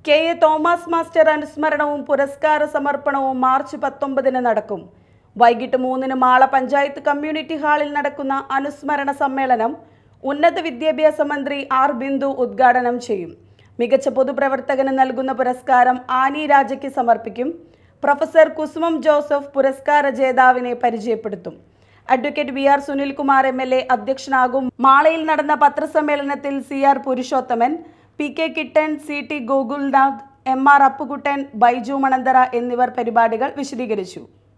K A Thomas master അനുസ്മരണവും പുരസ്കാര സമർപ്പണവും മാർച്ച് പത്തൊമ്പതിന് നടക്കും വൈകിട്ട് മൂന്നിന് മാള പഞ്ചായത്ത് കമ്മ്യൂണിറ്റി ഹാളിൽ നടക്കുന്ന അനുസ്മരണ സമ്മേളനം ഉന്നത വിദ്യാഭ്യാസ മന്ത്രി ആർ ബിന്ദു ഉദ്ഘാടനം ചെയ്യും മികച്ച പൊതുപ്രവർത്തകന് നൽകുന്ന പുരസ്കാരം ആനി രാജയ്ക്ക് സമർപ്പിക്കും പ്രൊഫസർ കുസുമം ജോസഫ് പുരസ്കാര ജേതാവിനെ പരിചയപ്പെടുത്തും advocate V R Sunilkumar M L A അധ്യക്ഷനാകും മാളയിൽ നടന്ന പത്രസമ്മേളനത്തിൽ C R Purushothaman P K Kittan C T Gokulnath M R Appukuttan Baiju Manandhara എന്നിവർ പരിപാടികൾ വിശദീകരിച്ചു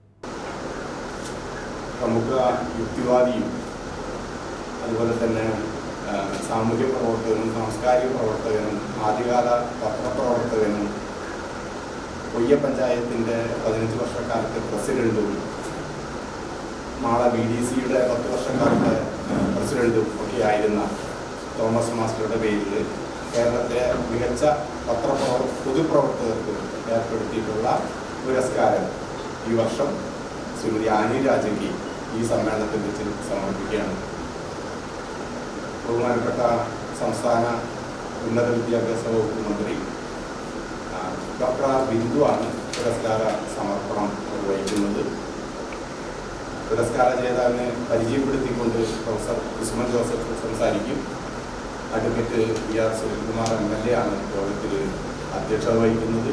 പ്രമുഖ യുക്തിവാദിയും അതുപോലെ തന്നെ ആ, സാമൂഹ്യ പ്രവർത്തകനും സാംസ്കാരിക പ്രവർത്തകനും ആദ്യകാല പത്രപ്രവർത്തകനും കൊയ്യ പഞ്ചായത്തിൻ്റെ പതിനഞ്ച് വർഷക്കാലത്തെ പ്രസിഡന്റും മാള ബി ഡി സിയുടെ പത്ത് വർഷക്കാലത്തെ പ്രസിഡന്റും ഒക്കെ ആയിരുന്ന തോമസ് മാസ്റ്ററുടെ പേരിൽ കേരളത്തിലെ മികച്ച പത്രപ്രവർ പൊതുപ്രവർത്തകർക്ക് ഏർപ്പെടുത്തിയിട്ടുള്ള പുരസ്കാരം ഈ വർഷം ശ്രീമതി ആനി രാജയ്ക്ക് ഈ സമ്മേളനത്തിൽ വെച്ച് സമർപ്പിക്കുകയാണ് ബഹുമാനപ്പെട്ട സംസ്ഥാന ഉന്നത വിദ്യാഭ്യാസ വകുപ്പ് മന്ത്രി ആ, ഡോക്ടർ ആർ ബിന്ദുവാണ് പുരസ്കാര സമർപ്പണം നിർവഹിക്കുന്നത് പുരസ്കാര ജേതാവിനെ പരിചയപ്പെടുത്തിക്കൊണ്ട് പ്രൊഫസർ കുസുമൻ ജോസഫ് സംസാരിക്കും advocate V R Sunilkumar M L A ആണ് യോഗത്തിൽ അധ്യക്ഷത വഹിക്കുന്നത്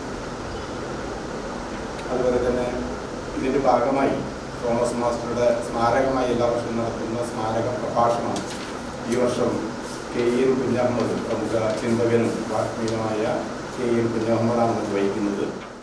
അതുപോലെ തന്നെ ഇതിൻ്റെ ഭാഗമായി തോമസ് മാസ്റ്ററുടെ സ്മാരകമായി എല്ലാ വർഷവും നടത്തുന്ന സ്മാരക പ്രഭാഷണം ഈ വർഷം കെ എൻ കുഞ്ഞഹമ്മദ് പ്രമുഖ ചിന്തകനും വാഗ്മീയമായ കെ എൻ കുഞ്ഞഹമ്മദാണ് നിർവഹിക്കുന്നത്